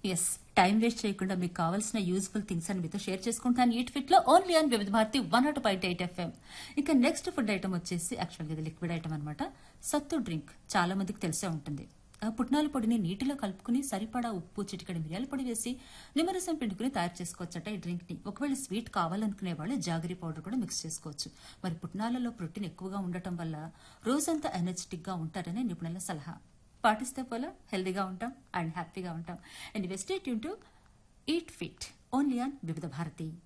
yes time waste చేయకుండా మీకు కావాల్సిన యూస్ఫుల్ థింగ్స్ అని మీతో షేర్ చేసుకుంటాను ఈట్ ఫిట్ లో ఓన్లీ అని Vividh Bharati one nought point eight FM ఇక నెక్స్ట్ ఫుడ్ ఐటమ్ వచ్చేసి యాక్చువల్గా ఇది లిక్విడ్ ఐటమ్ అనమాట సత్తు డ్రింక్ చాలా మందికి తెలిసే ఉంటుంది ఆ పుట్నాల పొడిని నీటిలో కలుపుకుని సరిపడా ఉప్పు చిటికడి మిరియాల పొడి వేసి నిమ్మరసం పిండుకుని తయారు చేసుకోవచ్చట ఈ డ్రింక్ ని ఒకవేళ స్వీట్ కావాలనుకునే వాళ్ళు జాగరీ పౌడర్ కూడా మిక్స్ చేసుకోవచ్చు మరి పుట్నాలలో ప్రోటీన్ ఎక్కువగా ఉండటం వల్ల రోజంతా ఎనర్జెటిక్ గా ఉంటారని నిపుణుల సలహా పాటిస్తే పోలా హెల్దీగా ఉంటాం అండ్ హ్యాపీగా ఉంటాం and stay tuned to eat fit only on Vividh Bharati